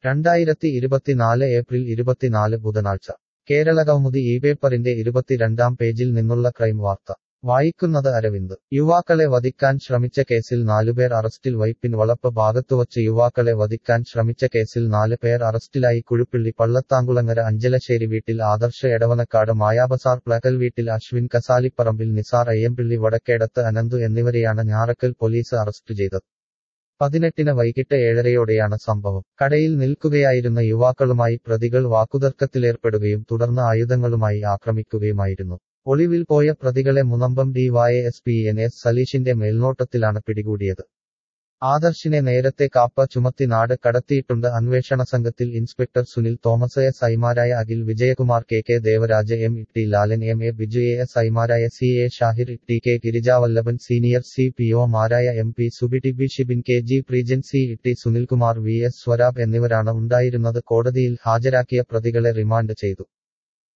രണ്ടായിരത്തി ഇരുപത്തിനാല് ഏപ്രിൽ ഇരുപത്തിനാല് ബുധനാഴ്ച കേരള കൗമുദി ഈ പേപ്പറിന്റെ ഇരുപത്തിരണ്ടാം പേജിൽ നിന്നുള്ള ക്രൈം വാർത്ത വായിക്കുന്നത് അരവിന്ദ് യുവാക്കളെ വധിക്കാൻ ശ്രമിച്ച കേസിൽ നാലുപേർ അറസ്റ്റിൽ വൈപ്പിൻ വളപ്പ് ഭാഗത്തുവച്ച് യുവാക്കളെ വധിക്കാൻ ശ്രമിച്ച കേസിൽ നാല് പേർ അറസ്റ്റിലായി കുഴുപ്പിള്ളി പള്ളത്താങ്കുളങ്ങര അഞ്ചലശ്ശേരി വീട്ടിൽ ആദർശ എടവനക്കാട് മായാബസാർ പ്ലകൽ വീട്ടിൽ അശ്വിൻ കസാലിപ്പറമ്പിൽ നിസാർ അയ്യമ്പിള്ളി വടക്കേടത്ത് അനന്തു എന്നിവരെയാണ് ഞാറക്കൽ പോലീസ് അറസ്റ്റ് ചെയ്തത് പതിനെട്ടിന് വൈകിട്ട് ഏഴരയോടെയാണ് സംഭവം കടയിൽ നിൽക്കുകയായിരുന്ന യുവാക്കളുമായി പ്രതികൾ വാക്കുതർക്കത്തിലേർപ്പെടുകയും തുടർന്ന് ആയുധങ്ങളുമായി ആക്രമിക്കുകയുമായിരുന്നു ഒളിവിൽ പോയ പ്രതികളെ മുനമ്പം ഡിവൈഎസ്പി എൻ എസ് സലീഷിന്റെ മേൽനോട്ടത്തിലാണ് പിടികൂടിയത് ആദർശിനെ നേരത്തെ കാപ്പ ചുമത്തി നാട് കടത്തിയിട്ടുണ്ട് അന്വേഷണ സംഘത്തിൽ ഇൻസ്പെക്ടർ സുനിൽ തോമസ് എസ് ഐമാരായ Akhil Vijayakumar K K Devaraj M T Lalan M A Biju A S ഐമാരായ C A Shahir T K Girijavallabhan senior C P ഒമാരായ എം പി സുബിടി B Shibin K G Preejan C T Sunilkumar V S സ്വരാബ് എന്നിവരാണ് ഉണ്ടായിരുന്നത് കോടതിയിൽ ഹാജരാക്കിയ പ്രതികളെ റിമാൻഡ് ചെയ്തു